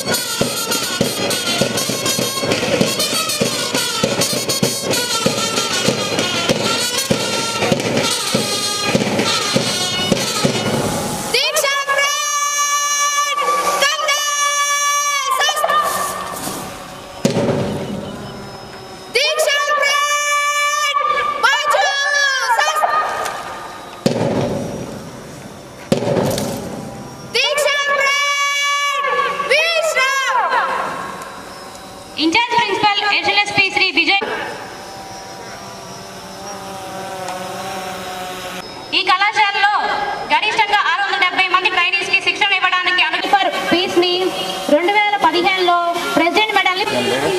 దీక్షా friend Congress దీక్షా friend బాజు దీక్షా friend Vishram incharge principal HLSP Shri Vijay ఈ కళాశాలలో గరిష్టంగా ఆరు వందల డెబ్బై మంది ట్రైనీస్ కి శిక్షణ ఇవ్వడానికి అను ఫర్ పీస్ ని రెండు వేల పదిహేనులో ప్రెసిడెంట్ మెడల్ ని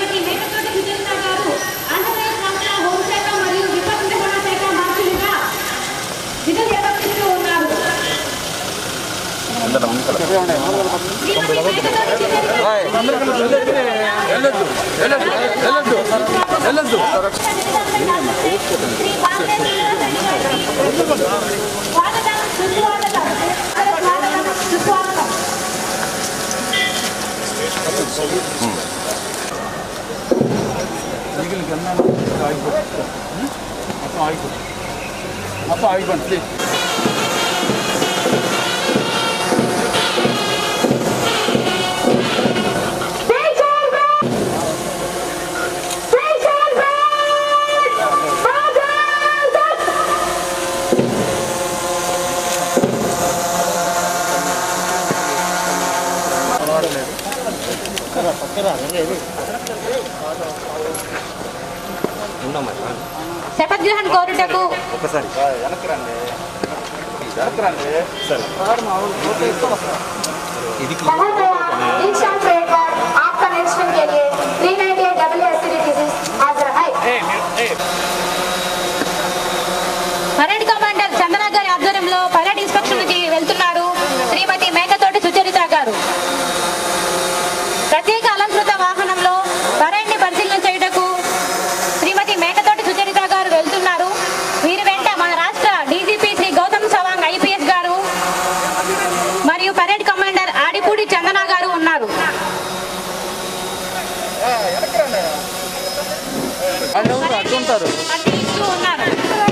మొత్తం ఆగిపోండి ప్లీజ్ శపథగ్రహణ కోరుటకు दीक्षा फ्रेंड पर आपका नेक्स्ट के लिए 398 डब्ल्यू एसिडिटीज हाजिर है పరేడ్ కమాండర్ చందన గారి ఆధ్వర్యంలో పరేడ్ ఇన్స్పెక్షన్ కి వెళ్తున్నారు శ్రీమతి మేకతోటి సుచరిత గారు ప్రత్యేక అలంకృత వాహనంలో పరేడ్ ని పరిశీలన చేయుటకు శ్రీమతి మేకతోటి సుచరిత గారు వెళ్తున్నారు వీరి వెంట మన రాష్ట్ర డీజీపీ శ్రీ గౌతమ్ సవాంగ్ ఐపీఎస్ గారు మరియు పరేడ్ కమాండర్ ఆడిపూడి చందన గారు ఉన్నారు అట్టుంటారు అన్ని ఇస్తూ ఉన్నారు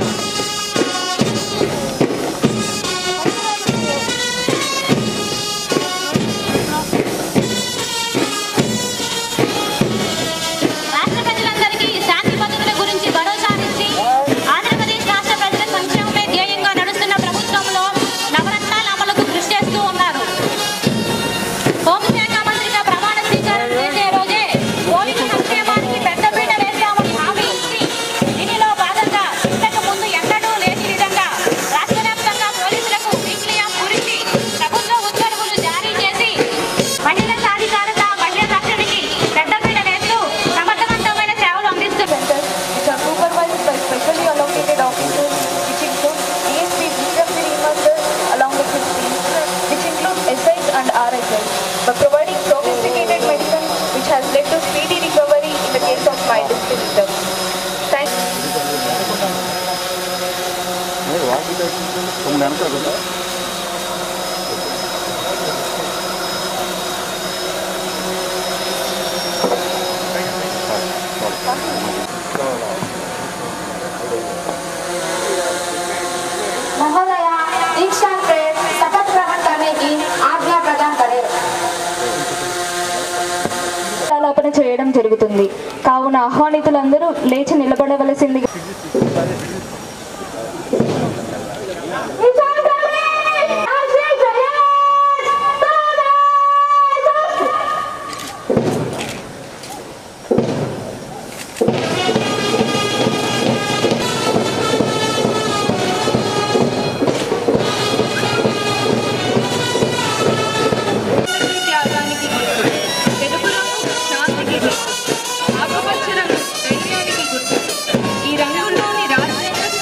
రాష్ట్ర ప్రజలందరికీ శాంతి భద్రతల గురించి భరోసా ఇచ్చి ఆంధ్రప్రదేశ్ రాష్ట్ర ప్రజల సంక్షేమమే ధ్యేయంగా నడుస్తున్న ప్రభుత్వంలో నవరత్నాల అమలుకు కృషి చేస్తూ ఉన్నారు హోంశాఖ మంత్రిగా ప్రమాణ స్వీకారం చేసే రోజే పోలీసు సంక్షేమానికి పెద్దపీట వేశామని హామీ ఇచ్చి దీనిలో భాగంగా ఇంతకు ముందు ఎన్నడూ లేని విధంగా రాష్ట్ర వ్యాప్తంగా పోలీసులకు వీక్లీ ఆఫ్ గురించి ప్రభుత్వ ఉత్తర్వులు జారీ చేసి మహిళల సాధికారత మహిళల రక్షణకి పెద్దపీట వేస్తూ సమర్థవంతమైన సేవలు అందిస్తున్నారు which are supervised by specially allocated officers, which include DSP Vikram Srinivasan along with his team, which include SIs and RSIs, by providing sophisticated medicine which has led to speedy recovery in the case of mild symptoms. Thank తొమ్మిది వెనకాల కదా महोदय दीक्षा friend शपथ ग्रहण करने की आज्ञा प्रदान करें ఆలాపన చేయడం జరుగుతుంది కావున ఆహ్వానితులందరూ లేచి నిలబడవలసింది త్యాగానికి గుర్తు తెలుపు రంగు శాంతికి గుర్తు ఆకుపచ్చ రంగు ధైర్యానికి గుర్తు ఈ రంగుల్లోని రాజ్యాంగ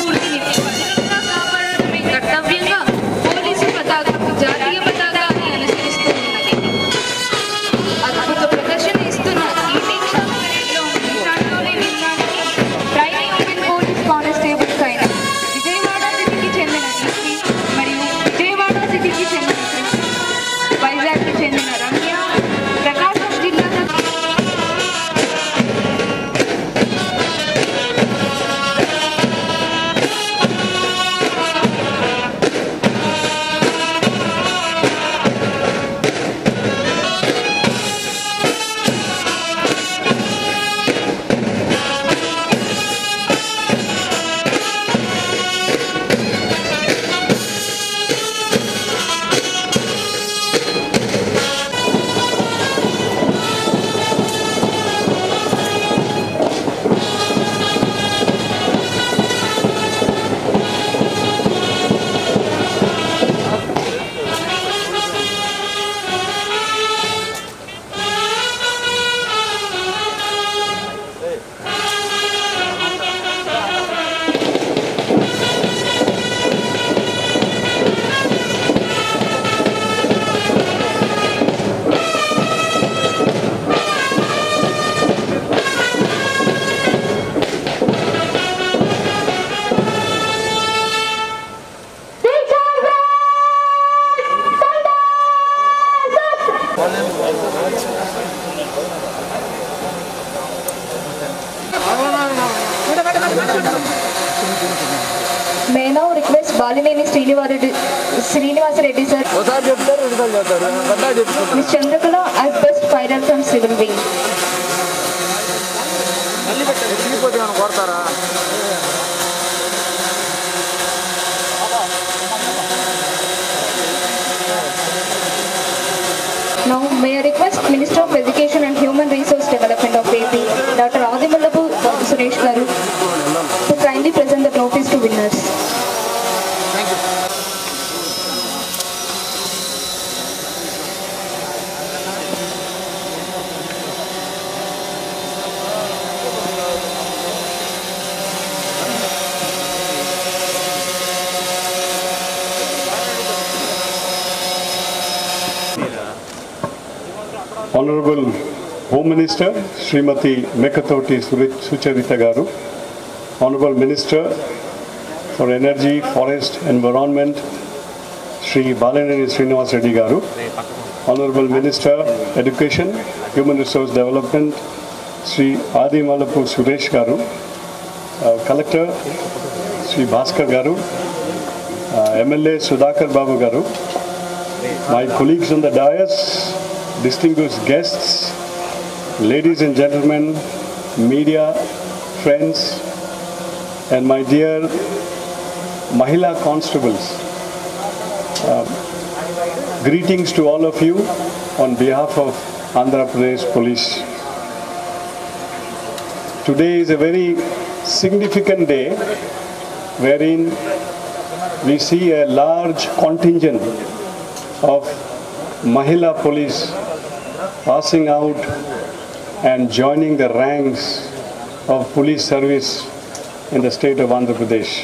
బాలినేని శ్రీనివారెడ్డి శ్రీనివాసరెడ్డి సార్ ఒకసారి చెప్తారు రెండుసార్లు చెప్తారు గడ్డా చెప్పుకుంటారు miss Chandrakala as best fighter from civil wing. ఎక్కిపోతే మనం కొడతారా Now, may I request Minister of Education and Human Resource Development of AP, Dr. Adimallapu Suresh Garu, to kindly present the trophies to winners. Honorable Home Minister Srimati Mekatoti Sucharita Garu, Honorable Minister for Energy, Forest, Environment Sri Balanani Srinivas Reddy Garu, Honorable Minister Education, Human Resource Development Sri Adi Malapu Suresh Garu, uh, Collector Sri Bhaskar Garu, uh, MLA Sudhakar Babu Garu, my colleagues on the dais, distinguished guests, ladies and gentlemen, media, friends, and my dear Mahila constables, uh, greetings to all of you on behalf of Andhra Pradesh Police. Today is a very significant day wherein we see a large contingent of Mahila police passing out and joining the ranks of police service in the state of Andhra Pradesh.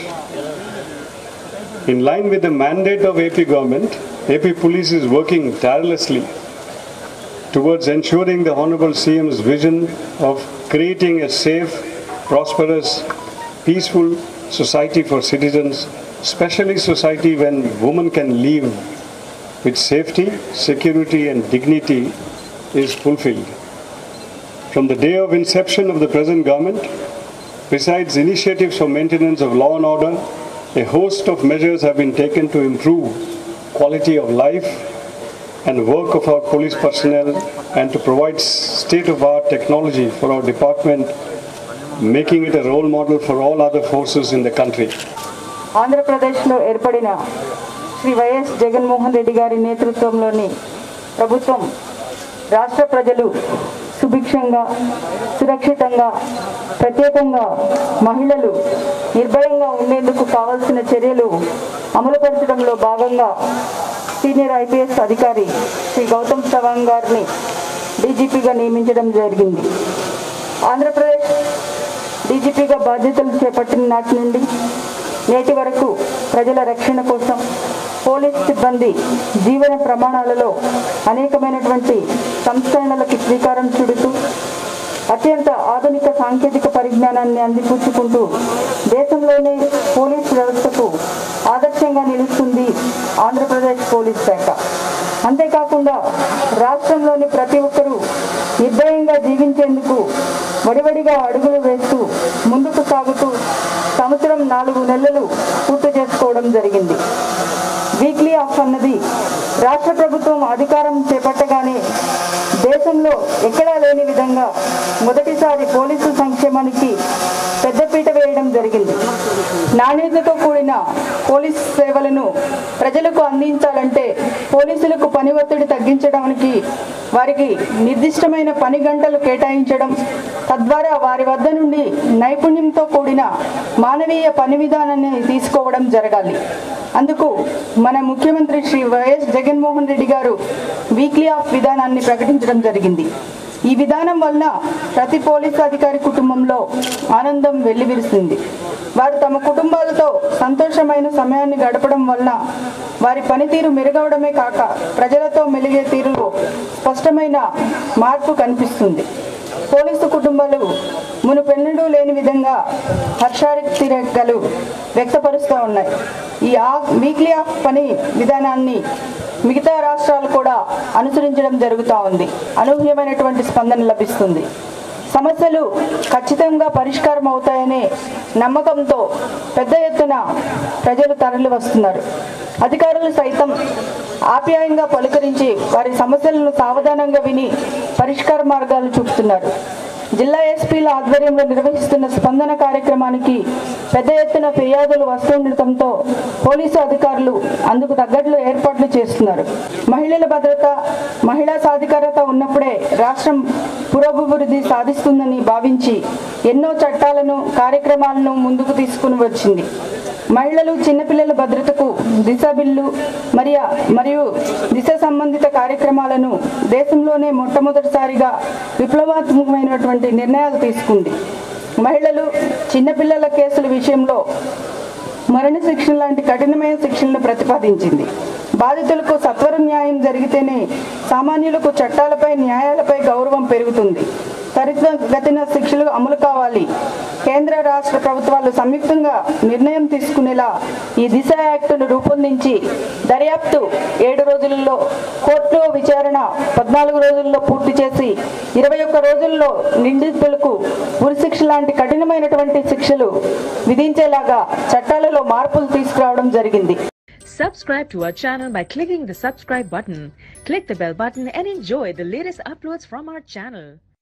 In line with the mandate of AP government, AP police is working tirelessly towards ensuring the Honorable CM's vision of creating a safe, prosperous, peaceful society for citizens, especially society when women can live with safety, security, and dignity is fulfilled. From the day of inception of the present government, besides initiatives for maintenance of law and order, a host of measures have been taken to improve quality of life and work of our police personnel and to provide state-of-art technology for our department, making it a role model for all other forces in the country. ఆంధ్రప్రదేశ్లో ఏర్పడిన Shri YS Jaganmohan Reddy గారి నేతృత్వంలోని ప్రభుత్వం రాష్ట్ర ప్రజలు సుభిక్షంగా సురక్షితంగా ప్రత్యేకంగా మహిళలు నిర్భయంగా ఉండేందుకు కావాల్సిన చర్యలు అమలుపరచడంలో భాగంగా సీనియర్ ఐపీఎస్ అధికారి శ్రీ గౌతమ్ సవాంగ్ గారిని డీజీపీగా నియమించడం జరిగింది ఆంధ్రప్రదేశ్ డీజీపీగా బాధ్యతలు చేపట్టిన నాటి నుండి నేటి వరకు ప్రజల రక్షణ కోసం పోలీస్ సిబ్బంది జీవన ప్రమాణాలలో అనేకమైనటువంటి సంస్కరణలకు శ్రీకారం చుడుతూ అత్యంత ఆధునిక సాంకేతిక పరిజ్ఞానాన్ని అందిపుచ్చుకుంటూ దేశంలోనే పోలీస్ వ్యవస్థకు ఆదర్శంగా నిలుస్తుంది ఆంధ్రప్రదేశ్ పోలీస్ శాఖ అంతేకాకుండా రాష్ట్రంలోని ప్రతి ఒక్కరూ నిర్భయంగా జీవించేందుకు వడివడిగా అడుగులు వేస్తూ ముందుకు సాగుతూ సంవత్సరం నాలుగు నెలలు పూర్తి చేసుకోవడం జరిగింది వీక్లీ ఆఫ్ అన్నది రాష్ట్ర ప్రభుత్వం అధికారం చేపట్టగానే దేశంలో ఎక్కడా లేని విధంగా మొదటిసారి పోలీసు సంక్షేమానికి పెద్దపీట వేయడం జరిగింది నాణ్యతతో కూడిన పోలీస్ సేవలను ప్రజలకు అందించాలంటే పోలీసులకు పని ఒత్తిడి తగ్గించడానికి వారికి నిర్దిష్టమైన పని గంటలు కేటాయించడం తద్వారా వారి వద్ద నుండి నైపుణ్యంతో కూడిన మానవీయ పని విధానాన్ని తీసుకోవడం జరగాలి అందుకు మన ముఖ్యమంత్రి శ్రీ వైఎస్ జగన్మోహన్ రెడ్డి గారు వీక్లీ ఆఫ్ విధానాన్ని ప్రకటించడం జరిగింది ఈ విధానం వలన ప్రతి పోలీసు అధికారి కుటుంబంలో ఆనందం వెల్లివిరుస్తుంది వారు తమ కుటుంబాలతో సంతోషమైన సమయాన్ని గడపడం వలన వారి పనితీరు మెరుగవడమే కాక ప్రజలతో మెలిగే తీరులో స్పష్టమైన మార్పు కనిపిస్తుంది పోలీసు కుటుంబాలు మునుపెన్నడూ లేని విధంగా హర్షాతిరేకలు వ్యక్తపరుస్తూ ఉన్నాయి ఈ ఆ వీక్లీ ఆఫ్ పని విధానాన్ని మిగతా రాష్ట్రాలు కూడా అనుసరించడం జరుగుతూ ఉంది అనూహ్యమైనటువంటి స్పందన లభిస్తుంది సమస్యలు ఖచ్చితంగా పరిష్కారం అవుతాయనే నమ్మకంతో పెద్ద ఎత్తున ప్రజలు తరలి వస్తున్నారు అధికారులు సైతం ఆప్యాయంగా పలుకరించి వారి సమస్యలను సావధానంగా విని పరిష్కార మార్గాలు చూపుతున్నారు జిల్లా ఎస్పీల ఆధ్వర్యంలో నిర్వహిస్తున్న స్పందన కార్యక్రమానికి పెద్ద ఎత్తున ఫిర్యాదులు వస్తుండటంతో పోలీసు అధికారులు అందుకు తగ్గట్లు ఏర్పాట్లు చేస్తున్నారు మహిళల భద్రత మహిళా సాధికారత ఉన్నప్పుడే రాష్ట్రం పురోభివృద్ధి సాధిస్తుందని భావించి ఎన్నో చట్టాలను కార్యక్రమాలను ముందుకు తీసుకుని వచ్చింది మహిళలు చిన్నపిల్లల భద్రతకు దిశ బిల్లు మరియ మరియు దిశ సంబంధిత కార్యక్రమాలను దేశంలోనే మొట్టమొదటిసారిగా విప్లవాత్మకమైనటువంటి నిర్ణయాలు తీసుకుంది మహిళలు చిన్నపిల్లల కేసుల విషయంలో మరణ శిక్షణ లాంటి కఠినమైన శిక్షణను ప్రతిపాదించింది బాధితులకు సత్వర న్యాయం జరిగితేనే సామాన్యులకు చట్టాలపై న్యాయాలపై గౌరవం పెరుగుతుంది త్వరితగతిన శిక్షలు అమలు కావాలి కేంద్ర రాష్ట్ర ప్రభుత్వాలు సంయుక్తంగా నిర్ణయం తీసుకునేలా ఈ దిశ యాక్టును రూపొందించి దర్యాప్తు ఏడు రోజులలో కోర్టులో విచారణ పద్నాలుగు రోజుల్లో పూర్తి చేసి ఇరవై ఒక్క రోజుల్లో నిందితులకు ఉరిశిక్ష లాంటి కఠినమైనటువంటి శిక్షలు విధించేలాగా చట్టాలలో మార్పులు తీసుకురావడం జరిగింది Subscribe to our channel by clicking the subscribe button. Click the bell button and enjoy the latest uploads from our channel.